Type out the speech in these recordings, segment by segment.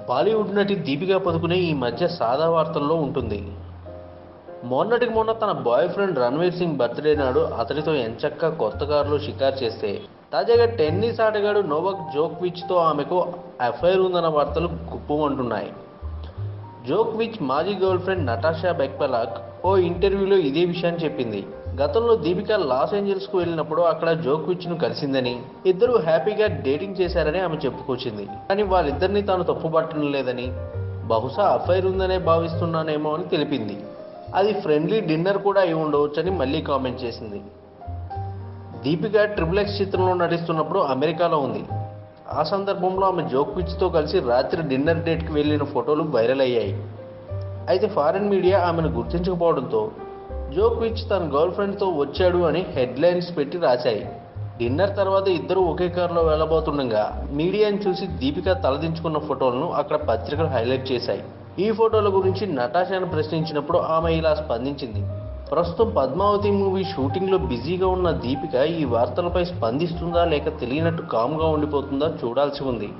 బాలీవుడ్ నటి దీపికా పదుకునే ఈ మధ్య సాదా వార్తల్లో ఉంటుంది మొన్నటికి మొన్న తన boyfriend Ranveer Singh birthday నాడు అతడితో ఎంచక్క కొత్త కారులో షికారు చేస్తే తాజాగా టెన్నిస్ ఆటగాడు నోవక్ జోక్విచ్తో ఆమెకు అఫైర్ ఉందన్న వార్తలు గుప్పుమంటున్నాయి జోక్విచ్ మాజీ గర్ల్ ఫ్రెండ్ నటాషా బెక్పెలాక్ ఓ ఇంటర్వ్యూలో ఇదే విషయాన్ని చెప్పింది గతంలో దీపిక లాస్ ఏంజల్స్కు వెళ్ళినప్పుడు అక్కడ జోక్విచ్ను కలిసిందని ఇద్దరు హ్యాపీగా డేటింగ్ చేశారని ఆమె చెప్పుకొచ్చింది కానీ వాళ్ళిద్దరిని తాను తప్పుపట్టడం లేదని బహుశా అఫైర్ ఉందనే భావిస్తున్నానేమో అని తెలిపింది అది ఫ్రెండ్లీ డిన్నర్ కూడా అయి ఉండవచ్చని మళ్ళీ కామెంట్ చేసింది దీపిక ట్రిపుల్ ఎక్స్ చిత్రంలో నటిస్తున్నప్పుడు అమెరికాలో ఉంది ఆ సందర్భంలో ఆమె జోక్విచ్తో కలిసి రాత్రి డిన్నర్ డేట్కి వెళ్ళిన ఫోటోలు వైరల్ అయ్యాయి అయితే ఫారిన్ మీడియా ఆమెను గుర్తించకపోవడంతో జోక్విచ్ తన గర్ల్ ఫ్రెండ్తో వచ్చాడు అని హెడ్లైన్స్ పెట్టి రాశాయి డిన్నర్ తర్వాత ఇద్దరు ఒకే కారులో వెళ్ళబోతుండగా మీడియాని చూసి దీపిక తలదించుకున్న ఫోటోలను అక్కడ పత్రికలు హైలైట్ చేశాయి ఈ ఫోటోల గురించి నటాషాను ప్రశ్నించినప్పుడు ఆమె ఇలా స్పందించింది ప్రస్తుతం పద్మావతి మూవీ షూటింగ్లో బిజీగా ఉన్న దీపిక ఈ వార్తలపై స్పందిస్తుందా లేక తెలియనట్టు కామ్గా ఉండిపోతుందా చూడాల్సి ఉంది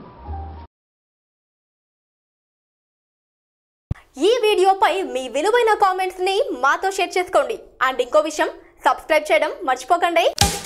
ఈ వీడియోపై మీ విలువైన కామెంట్స్ ని మాతో షేర్ చేసుకోండి అండ్ ఇంకో విషయం సబ్స్క్రైబ్ చేయడం మర్చిపోకండి